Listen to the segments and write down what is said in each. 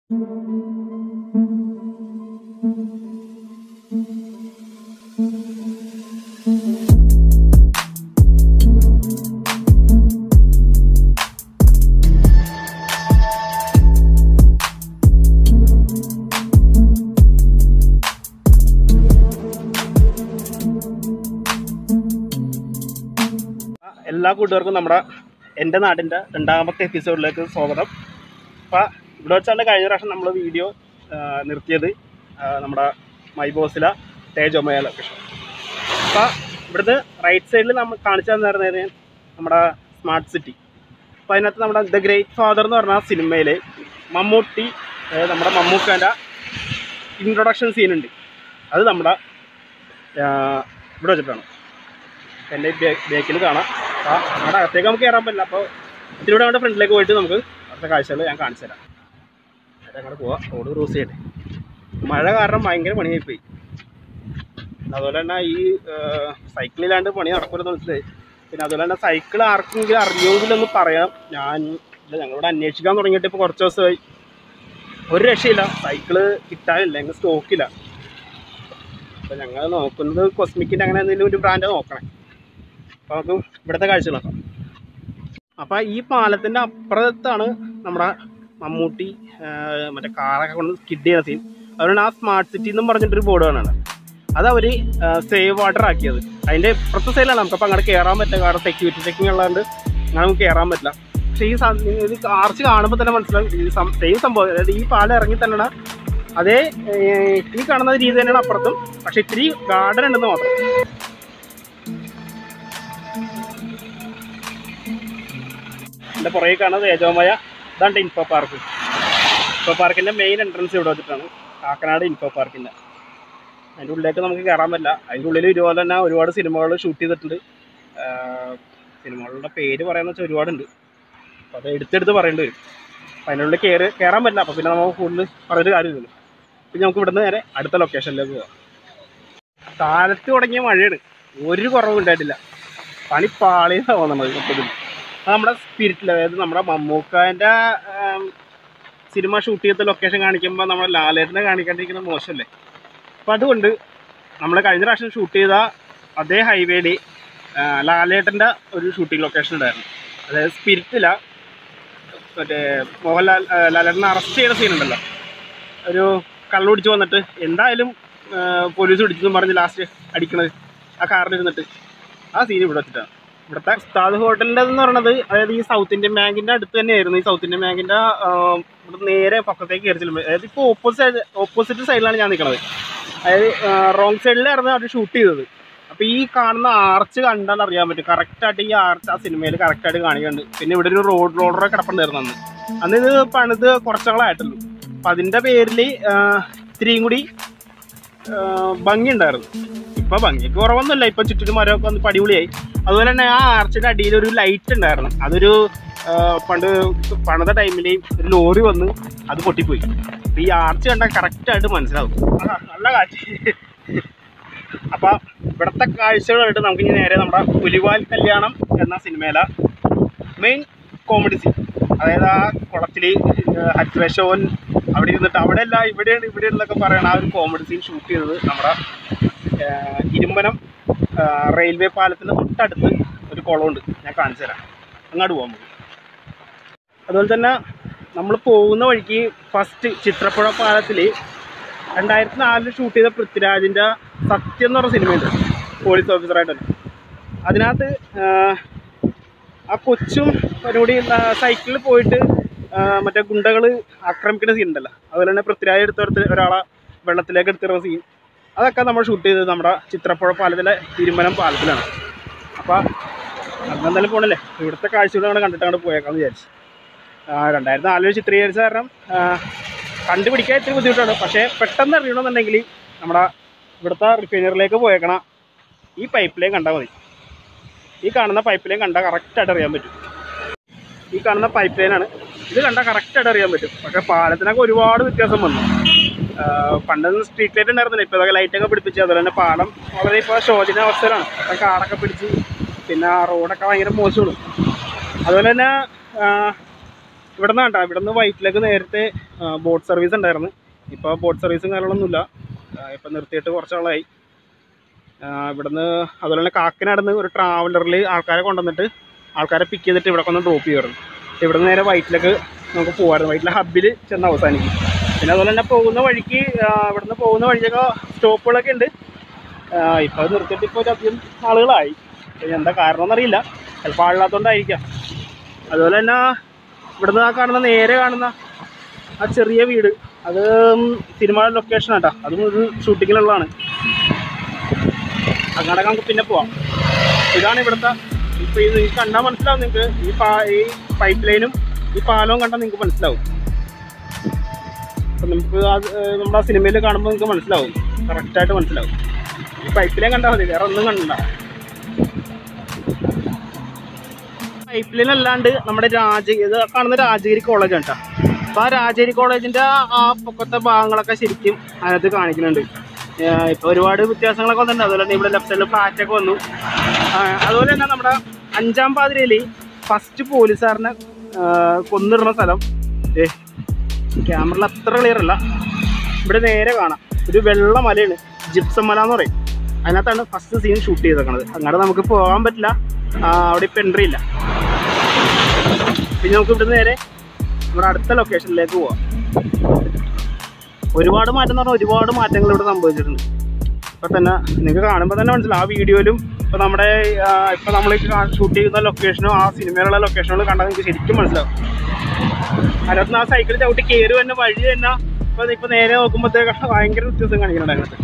എല്ലാ കൂട്ടുകാർക്കും നമ്മുടെ എൻ്റെ നാടിൻ്റെ രണ്ടാമത്തെ എപ്പിസോഡിലേക്ക് സ്വാഗതം അപ്പോൾ ഇവിടെ വെച്ചാണ് കഴിഞ്ഞ പ്രാവശ്യം നമ്മൾ വീഡിയോ നിർത്തിയത് ആ, നമ്മുടെ മൈ ബോസിലെ തേജോമയ ലൊക്കേഷൻ അപ്പോൾ ഇവിടുന്ന് റൈറ്റ് സൈഡിൽ നമ്മൾ കാണിച്ചു തന്നിരുന്നത് നമ്മുടെ സ്മാർട്ട് സിറ്റി അപ്പോൾ അതിനകത്ത് നമ്മുടെ ദ ഗ്രേറ്റ് ഫാദർ എന്ന് പറഞ്ഞ സിനിമയിൽ മമ്മൂട്ടി അതായത് നമ്മുടെ മമ്മൂക്കാൻ്റെ ഇൻട്രൊഡക്ഷൻ സീനുണ്ട് അത് നമ്മുടെ ആ, ഇവിടെ വെച്ചിട്ടാണ് എൻ്റെ ബേക്കിൽ കാണാം അപ്പോൾ നമ്മുടെ അകത്തേക്ക് നമുക്ക് കയറാൻ പറ്റില്ല അപ്പോൾ ഇതിലൂടെ നമ്മുടെ ഫ്രണ്ടിലേക്ക് പോയിട്ട് നമുക്ക് അടുത്ത കാഴ്ചകൾ ഞാൻ കാണിച്ചു തരാം നേരെ അങ്ങോട്ട് പോവാം റോഡ് ക്രോസ് ചെയ്യട്ടെ മഴ കാരണം ഭയങ്കര പണിയായിപ്പോയി അതുപോലെ തന്നെ ഈ സൈക്കിളിലാണ്ട് പണി നടക്കുമെന്ന് മനസ്സിലായി പിന്നെ അതുപോലെ തന്നെ സൈക്കിൾ ആർക്കെങ്കിലും അറിയുമെങ്കിലൊന്ന് പറയാം ഞാൻ ഇല്ല ഞങ്ങളിവിടെ അന്വേഷിക്കാൻ തുടങ്ങിയിട്ട് ഇപ്പോൾ കുറച്ച് ദിവസമായി ഒരു രക്ഷയില്ല സൈക്കിള് കിട്ടാനില്ല ഞങ്ങൾ സ്റ്റോക്കില്ല അപ്പോൾ ഞങ്ങൾ നോക്കുന്നത് കോസ്മിക്കിൻ്റെ അങ്ങനെ എന്തെങ്കിലും ഒരു ബ്രാൻഡ് നോക്കണേ അപ്പോൾ നമുക്ക് ഇവിടുത്തെ കാഴ്ചകൾ നോക്കാം അപ്പോൾ ഈ പാലത്തിൻ്റെ അപ്പുറത്താണ് നമ്മുടെ മമ്മൂട്ടി ആ, മറ്റേ കാറൊക്കെ കൊണ്ട് സ്കിഡ് ചെയ്യുന്ന സീൻ അതുകൊണ്ട് ആ സ്മാർട്ട് സിറ്റി എന്നും പറഞ്ഞിട്ടൊരു ബോർഡ് കാണാണ് അത് അവർ സേവ് വാട്ടർ ആക്കിയത് അതിൻ്റെ ഇപ്പുറത്തെ സൈഡിലാണ് നമുക്കപ്പോൾ അങ്ങോട്ട് കയറാൻ പറ്റില്ല കാരണം സെക്യൂരിറ്റി ചെക്കിങ് ഉള്ളതുകൊണ്ട് അങ്ങനെ നമുക്ക് കയറാൻ പറ്റില്ല പക്ഷേ ഈ സം- ഇത് ആർച്ച് കാണുമ്പോൾ തന്നെ മനസ്സിലാവും ഈ സെയിം സംഭവം അതായത് ഈ പാലം ഇറങ്ങി തന്നെ അതേ ഏർ, ഈ കാണുന്ന രീതി തന്നെയാണ് അപ്പുറത്തും പക്ഷെ ഇത്തിരി ഗാർഡൻ ഉണ്ടെന്ന് മാത്രം എൻ്റെ പുറകെ കാണുന്നത് തേജോമയ ഇതാണ് ഇൻഫോ പാർക്ക് ഇൻഫോ പാർക്കിൻ്റെ മെയിൻ എൻട്രൻസ് ഇവിടെ വെച്ചിട്ടാണ് കാക്കനാട് ഇൻഫോ പാർക്കിൻ്റെ അതിൻ്റെ ഉള്ളിലേക്ക് നമുക്ക് കയറാൻ പറ്റില്ല അതിൻ്റെ ഉള്ളിൽ ഇതുപോലെ തന്നെ ഒരുപാട് സിനിമകൾ ഷൂട്ട് ചെയ്തിട്ടുണ്ട് ആഹ് സിനിമകളുടെ പേര് പറയാന്ന് വെച്ചാൽ ഒരുപാടുണ്ട് അപ്പോൾ അത് എടുത്തെടുത്ത് പറയേണ്ടി വരും അപ്പോൾ അതിൻ്റെ ഉള്ളിൽ കയറി കയറാൻ പറ്റില്ല അപ്പോൾ പിന്നെ നമുക്ക് കൂടുതൽ പറഞ്ഞൊരു കാര്യമില്ലല്ലോ പിന്നെ നമുക്ക് ഇവിടുന്ന് നേരെ അടുത്ത ലൊക്കേഷനിലേക്ക് പോകാം കാലത്ത് തുടങ്ങിയ മഴയാണ് ഒരു കുറവും ഉണ്ടായിട്ടില്ല പണി പാളിയെന്നാ തോന്നുന്നത് മൊത്തത്തിൽ അത് നമ്മുടെ സ്പിരിറ്റിൽ അതായത് നമ്മുടെ മമ്മൂക്കാൻ്റെ സിനിമ ഷൂട്ട് ചെയ്ത ലൊക്കേഷൻ കാണിക്കുമ്പോൾ നമ്മുടെ ലാലേട്ടനെ കാണിക്കാണ്ടിരിക്കുന്നത് മോശമല്ലേ അപ്പം അതുകൊണ്ട് നമ്മൾ കഴിഞ്ഞ പ്രാവശ്യം ഷൂട്ട് ചെയ്ത അതേ ഹൈവേയിൽ ലാലേട്ടൻ്റെ ഒരു ഷൂട്ടിംഗ് ലൊക്കേഷൻ ഉണ്ടായിരുന്നു അതായത് സ്പിരിറ്റില മറ്റേ മോഹൻലാൽ ആ, ലാലേട്ടനെ അറസ്റ്റ് ചെയ്ത സീൻ ഉണ്ടല്ലോ ഒരു കള്ളു പിടിച്ച് വന്നിട്ട് എന്തായാലും ആ, പോലീസ് പിടിച്ചെന്ന് പറഞ്ഞ് ലാസ്റ്റ് അടിക്കണത് ആ കാറിലിരുന്നിട്ട് ആ സീൻ ഇവിടെ വെച്ചിട്ടാണ് ഇവിടുത്തെ ഉസ്താദ് ഹോട്ടലിൻ്റെ എന്ന് പറയുന്നത് അതായത് ഈ സൗത്ത് ഇന്ത്യൻ ബാങ്കിൻ്റെ അടുത്ത് തന്നെയായിരുന്നു ഈ സൗത്ത് ഇന്ത്യൻ ബാങ്കിൻ്റെ ഇവിടെ നേരെ പക്കത്തേക്ക് കയറി ചെല്ലുമ്പോൾ അതായത് ഇപ്പോൾ ഓപ്പോസിറ്റ് ഓപ്പോസിറ്റ് സൈഡിലാണ് ഞാൻ നിൽക്കുന്നത് അതായത് റോങ് സൈഡിലായിരുന്നു അവർ ഷൂട്ട് ചെയ്തത് അപ്പോൾ ഈ കാണുന്ന ആർച്ച് കണ്ടാൽ അറിയാൻ പറ്റും കറക്റ്റായിട്ട് ഈ ആർച്ച് ആ സിനിമയിൽ കറക്റ്റായിട്ട് കാണിക്കുന്നുണ്ട് പിന്നെ ഇവിടെ ഒരു റോഡ് റോഡറൊക്കെ കിടപ്പുണ്ടായിരുന്നു അന്ന് അന്ന് ഇത് പണിത് കുറച്ചുകളായിട്ടുള്ളൂ അപ്പം അതിൻ്റെ പേരിൽ ഇത്തിരിയും കൂടി ആ, ഭംഗിയുണ്ടായിരുന്നു ഇപ്പൊ ഭംഗിക്ക് കുറവൊന്നുമില്ല ഇപ്പൊ ചുറ്റിനും മരമൊക്കെ വന്ന് പടിപൊളിയായി അതുപോലെ തന്നെ ആ ആർച്ചിന്റെ അടിയിൽ ഒരു ലൈറ്റ് ഉണ്ടായിരുന്നു അതൊരു ആ, പണ്ട് പണിത ടൈമിൽ ഒരു ലോറി വന്ന് അത് പൊട്ടിപ്പോയി അപ്പൊ ഈ ആർച്ച് കണ്ടാൽ കറക്റ്റ് ആയിട്ട് മനസ്സിലാവും ആ, നല്ല കാഴ്ച അപ്പൊ ഇവിടുത്തെ കാഴ്ചകളായിട്ട് നമുക്ക് ഇനി നേരെ നമ്മുടെ പുലിവാൽ കല്യാണം എന്ന സിനിമയിലെ മെയിൻ കോമഡി സീൻ അതായത് ആ കുളത്തിൽ ഹജ്വേശോൻ അവിടെ ഇരുന്നിട്ട് അവിടെ അല്ല ഇവിടെയാണ് ഇവിടെ എന്നൊക്കെ പറയണ ആ ഒരു കോമഡി സീൻ ഷൂട്ട് ചെയ്തത് നമ്മുടെ ആ, ഇരുമ്പനം ആ, റെയിൽവേ പാലത്തിന് തൊട്ടടുത്ത് ഒരു കുളമുണ്ട് ഞാൻ കാണിച്ചു തരാം അങ്ങോട്ട് പോകാൻ നമുക്ക് അതുപോലെ തന്നെ നമ്മൾ പോകുന്ന വഴിക്ക് ഫസ്റ്റ് ചിത്രപ്പുഴ പാലത്തിൽ രണ്ടായിരത്തി നാലിൽ ഷൂട്ട് ചെയ്ത പൃഥ്വിരാജിൻ്റെ സത്യം എന്ന് പറഞ്ഞ സിനിമയുണ്ട് പോലീസ് ഓഫീസറായിട്ട് അതിനകത്ത് ആ, ആ കൊച്ചും ഒരുകൂടി സൈക്കിളിൽ പോയിട്ട് ആ, മറ്റേ ഗുണ്ടകൾ ആക്രമിക്കുന്ന സീൻ ഉണ്ടല്ലോ അതുപോലെ തന്നെ പൃഥ്വിരാജ് എടുത്തെടുത്ത് ഒരാളെ വെള്ളത്തിലേക്ക് എടുത്തിരുന്ന സീൻ അതൊക്കെ നമ്മൾ ഷൂട്ട് ചെയ്തത് നമ്മുടെ ചിത്രപ്പുഴ പാലത്തിലെ തിരുമനം പാലത്തിലാണ് അപ്പോൾ അന്നെന്തായാലും പോണല്ലേ ഇവിടുത്തെ കാഴ്ചകൾ നമ്മൾ കണ്ടിട്ട് അങ്ങോട്ട് പോയേക്കാന്ന് വിചാരിച്ചു ആ, രണ്ടായിരത്തി നാലിൽ ചിത്രീകരിച്ച കാരണം ആ, കണ്ടുപിടിക്കാൻ ഇത്തിരി ബുദ്ധിമുട്ടാണ് പക്ഷേ പെട്ടെന്ന് അറിയണമെന്നുണ്ടെങ്കിൽ നമ്മുടെ ഇവിടുത്തെ റിഫൈനറിലേക്ക് പോയേക്കണ ഈ പൈപ്പ് ലൈൻ കണ്ടാൽ മതി ഈ കാണുന്ന പൈപ്പ് ലൈൻ കണ്ടാൽ കറക്റ്റായിട്ട് അറിയാൻ പറ്റും ഈ കാണുന്ന പൈപ്പ് ലൈനാണ് ഇത് കണ്ടാൽ കറക്റ്റായിട്ട് അറിയാൻ പറ്റും പക്ഷേ പാലത്തിനൊക്കെ ഒരുപാട് വ്യത്യാസം വന്നു ആ, പണ്ടൊന്നും സ്ട്രീറ്റ് ലൈറ്റ് ഉണ്ടായിരുന്നില്ല ഇപ്പോൾ ഇതൊക്കെ ലൈറ്റൊക്കെ പിടിപ്പിച്ച് അതുപോലെ തന്നെ പാലം വളരെ ഇപ്പോൾ ശോചന അവസ്ഥയിലാണ് ഇപ്പം കാടൊക്കെ പിടിച്ച് പിന്നെ ആ റോഡൊക്കെ ഭയങ്കര മോശമാണ് അതുപോലെ തന്നെ ആ, ഇവിടെ നിന്ന് കേട്ടോ ഇവിടെ നിന്ന് വൈറ്റിലേക്ക് നേരത്തെ ബോട്ട് സർവീസ് ഉണ്ടായിരുന്നു ഇപ്പോൾ ബോട്ട് സർവീസും കാര്യങ്ങളൊന്നുമില്ല ഇപ്പം നിർത്തിയിട്ട് കുറച്ചാളായി ഇവിടുന്ന് അതുപോലെ തന്നെ കാക്കനാടുന്ന് ഒരു ട്രാവലറിൽ ആൾക്കാരെ കൊണ്ടുവന്നിട്ട് ആൾക്കാരെ പിക്ക് ചെയ്തിട്ട് ഇവിടെ കൊണ്ടു ഡ്രോപ്പ് ചെയ്യുമായിരുന്നു ഇവിടെ നിന്ന് നേരെ വൈറ്റിലേക്ക് നമുക്ക് പോകുമായിരുന്നു വൈറ്റിലെ ഹബ്ബിൽ ചെന്ന് അവസാനിക്കും പിന്നെ അതുപോലെ തന്നെ പോകുന്ന വഴിക്ക് ആ, ഇവിടുന്ന് പോകുന്ന വഴിയൊക്കെ സ്റ്റോപ്പുകളൊക്കെ ഉണ്ട് ഇപ്പോൾ അത് നിർത്തിയിട്ട് ഇപ്പോൾ അധികം ആളുകളായി ഇനി എന്താ കാരണം എന്നറിയില്ല ചിലപ്പോൾ ആളില്ലാത്തതുകൊണ്ടായിരിക്കാം അതുപോലെ തന്നെ ഇവിടുന്ന് ആ കാണുന്ന നേരെ കാണുന്ന ആ ചെറിയ വീട് അത് സിനിമ ലൊക്കേഷൻ ആട്ടാ അതും ഒരു ഷൂട്ടിങ്ങിലുള്ളതാണ് അങ്ങോട്ടൊക്കെ നമുക്ക് പിന്നെ പോവാം ഇതാണ് ഇവിടുത്തെ ഇപ്പോൾ ഇത് കണ്ടാൽ മനസ്സിലാവും നിങ്ങൾക്ക് ഈ പാ ഈ പൈപ്പ് ലൈനും ഈ പാലവും കണ്ടാൽ നിങ്ങൾക്ക് മനസ്സിലാവും അപ്പം നമുക്ക് അത് ഏഹ് നമ്മുടെ ആ സിനിമയിൽ കാണുമ്പോൾ നിങ്ങൾക്ക് മനസ്സിലാവും കറക്റ്റായിട്ട് മനസ്സിലാവും ഈ പൈപ്പ് ലൈൻ കണ്ടാൽ മതി വേറെ ഒന്നും കണ്ടണ്ട പൈപ്പ് ലൈൻ അല്ലാണ്ട് നമ്മുടെ രാജ ഇത് കാണുന്ന രാജഗിരി കോളേജാണ് കേട്ടോ അപ്പോൾ ആ രാജഗിരി കോളേജിൻ്റെ ആ പൊക്കത്തെ ഭാഗങ്ങളൊക്കെ ശരിക്കും അതിനകത്ത് കാണിക്കുന്നുണ്ട് ഇപ്പോൾ ഒരുപാട് വ്യത്യാസങ്ങളൊക്കെ വന്നിട്ടുണ്ട് അതുപോലെ തന്നെ ഇവിടെ ലെഫ്റ്റ് സൈഡിൽ ഫ്ലാറ്റൊക്കെ വന്നു ആ, അതുപോലെ തന്നെ നമ്മുടെ അഞ്ചാം പാതിരയിൽ ഫസ്റ്റ് പോലീസുകാരനെ ആ, കൊന്നിടുന്ന സ്ഥലം ഏ ക്യാമറയിൽ അത്ര ക്ലിയർ അല്ല ഇവിടെ നേരെ കാണാം ഒരു വെള്ള മലയാണ് ജിപ്സം മല എന്ന് പറയും അതിനകത്താണ് ഫസ്റ്റ് സീൻ ഷൂട്ട് ചെയ്തേക്കണത് അങ്ങോട്ട് നമുക്ക് പോകാൻ പറ്റില്ല ആ, അവിടെ ഇപ്പം എൻട്രി ഇല്ല പിന്നെ നമുക്ക് ഇവിടുന്ന് നേരെ നമ്മുടെ അടുത്ത ലൊക്കേഷനിലേക്ക് പോവാം ഒരുപാട് മാറ്റം എന്ന് പറഞ്ഞാൽ ഒരുപാട് മാറ്റങ്ങൾ ഇവിടെ സംഭവിച്ചിട്ടുണ്ട് ഇപ്പം തന്നെ നിങ്ങൾക്ക് കാണുമ്പോൾ തന്നെ മനസ്സിലാവും ആ വീഡിയോയിലും ഇപ്പം നമ്മുടെ ആ, ഇപ്പം നമ്മൾ ഷൂട്ട് ചെയ്യുന്ന ലൊക്കേഷനും ആ സിനിമയിലുള്ള ലൊക്കേഷനുകളും കണ്ടാൽ നിങ്ങൾക്ക് ശരിക്കും മനസ്സിലാവും അതിനകത്ത് നിന്ന് ആ സൈക്കിൾ ചവിട്ടി കയറി തന്നെ വഴി തന്നെ ഇപ്പം ഇപ്പം നേരെ നോക്കുമ്പോഴത്തേക്ക് ഭയങ്കര വ്യത്യാസം കാണിക്കുന്നുണ്ട് അതിനകത്ത്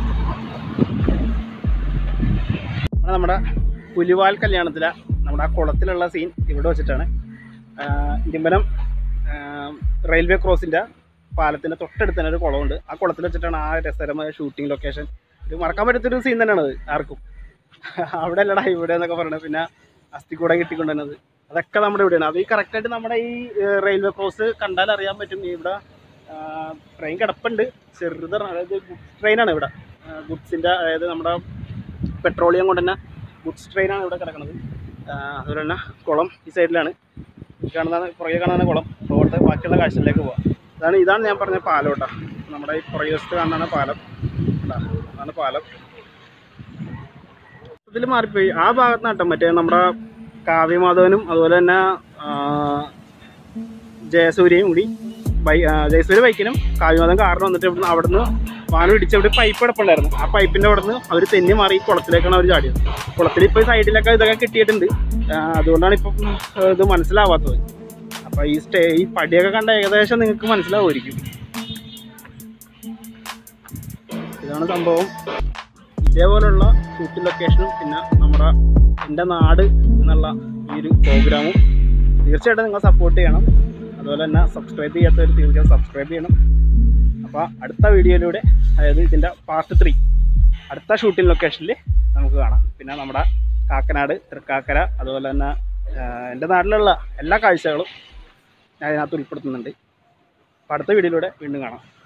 ഇവിടെ നമ്മുടെ പുലിവാൽ കല്യാണത്തിലെ നമ്മുടെ ആ കുളത്തിലുള്ള സീൻ ഇവിടെ വെച്ചിട്ടാണ് ആ, ഇരുമ്പനം ആ, റെയിൽവേ ക്രോസിൻ്റെ പാലത്തിൻ്റെ തൊട്ടടുത്ത് തന്നെ ഒരു കുളമുണ്ട് ആ കുളത്തിൽ വെച്ചിട്ടാണ് ആ രസകരമായ ഷൂട്ടിംഗ് ലൊക്കേഷൻ ഒരു മറക്കാൻ പറ്റാത്തൊരു സീൻ തന്നെയാണ് അത് ആർക്കും അവിടെ അല്ലടാ ഇവിടെ എന്നൊക്കെ പറയുന്നത് പിന്നെ അസ്ഥിക്കൂട കിട്ടിക്കൊണ്ടുവന്നത് അതൊക്കെ നമ്മുടെ ഇവിടെയാണ് അത് ഈ കറക്റ്റായിട്ട് നമ്മുടെ ഈ റെയിൽവേ ക്രോസ് കണ്ടാൽ അറിയാൻ പറ്റും ഇവിടെ ട്രെയിൻ കിടപ്പുണ്ട് ചെറുതാണ് അതായത് ഗുഡ്സ് ട്രെയിനാണ് ഇവിടെ ഗുഡ്സിൻ്റെ അതായത് നമ്മുടെ പെട്രോളിയം കൊണ്ട് തന്നെ ഗുഡ്സ് ട്രെയിനാണ് ഇവിടെ കിടക്കുന്നത് ആ, അതുപോലെ തന്നെ കുളം ഈ സൈഡിലാണ് ഈ കാണുന്നതാണ് പുറകെ കാണുന്ന കുളം റോഡ് ബാക്കിയുള്ള കാഴ്ചയിലേക്ക് പോവാം ഇതാണ് ഇതാണ് ഞാൻ പറഞ്ഞ പാലം കേട്ടോ നമ്മുടെ ഈ പുറകെ വശത്ത് കാണുന്നതാണ് പാലം കേട്ടോ അതാണ് പാലം ഇതിൽ മാറിപ്പോയി ആ ഭാഗത്ത് കേട്ടോ മറ്റേ നമ്മുടെ കാവ്യമാധവനും അതുപോലെ തന്നെ ആ, ജയസൂര്യയും കൂടി ബൈ ആ, ജയസൂര്യ ബൈക്കിനും കാവ്യമാധവൻ കാറിന് വന്നിട്ട് ഇവിടുന്ന് അവിടുന്ന് വാനം ഇടിച്ച് അവിടെ പൈപ്പ് കിടപ്പുണ്ടായിരുന്നു ആ പൈപ്പിൻ്റെ അവിടെ നിന്ന് അവർ തെന്നി മാറി ഈ കുളത്തിലേക്കാണ് അവർ ചാടിയത് കുളത്തിൽ ഇപ്പോൾ സൈഡിലൊക്കെ ഇതൊക്കെ കിട്ടിയിട്ടുണ്ട് ആ, അതുകൊണ്ടാണ് ഇപ്പം ഇത് മനസ്സിലാവാത്തത് അപ്പോൾ ഈ സ്റ്റേ ഈ പടിയൊക്കെ കണ്ട ഏകദേശം നിങ്ങൾക്ക് മനസ്സിലാവുമായിരിക്കും ഇതാണ് സംഭവം ഇതേപോലുള്ള ഷൂട്ടിംഗ് ലൊക്കേഷനും പിന്നെ നമ്മുടെ എൻ്റെ നാട് എന്നുള്ള ഈ ഒരു പ്രോഗ്രാമും തീർച്ചയായിട്ടും നിങ്ങൾ സപ്പോർട്ട് ചെയ്യണം അതുപോലെ തന്നെ സബ്സ്ക്രൈബ് ചെയ്യാത്തവർ തീർച്ചയായും സബ്സ്ക്രൈബ് ചെയ്യണം അപ്പോൾ അടുത്ത വീഡിയോയിലൂടെ അതായത് ഇതിൻ്റെ പാർട്ട് ത്രീ അടുത്ത ഷൂട്ടിംഗ് ലൊക്കേഷനിൽ നമുക്ക് കാണാം പിന്നെ നമ്മുടെ കാക്കനാട് തൃക്കാക്കര അതുപോലെ തന്നെ ആ, എൻ്റെ നാട്ടിലുള്ള എല്ലാ കാഴ്ചകളും ഞാൻ ഇതിനകത്ത് ഉൾപ്പെടുത്തുന്നുണ്ട് അപ്പോൾ അടുത്ത വീഡിയോയിലൂടെ വീണ്ടും കാണാം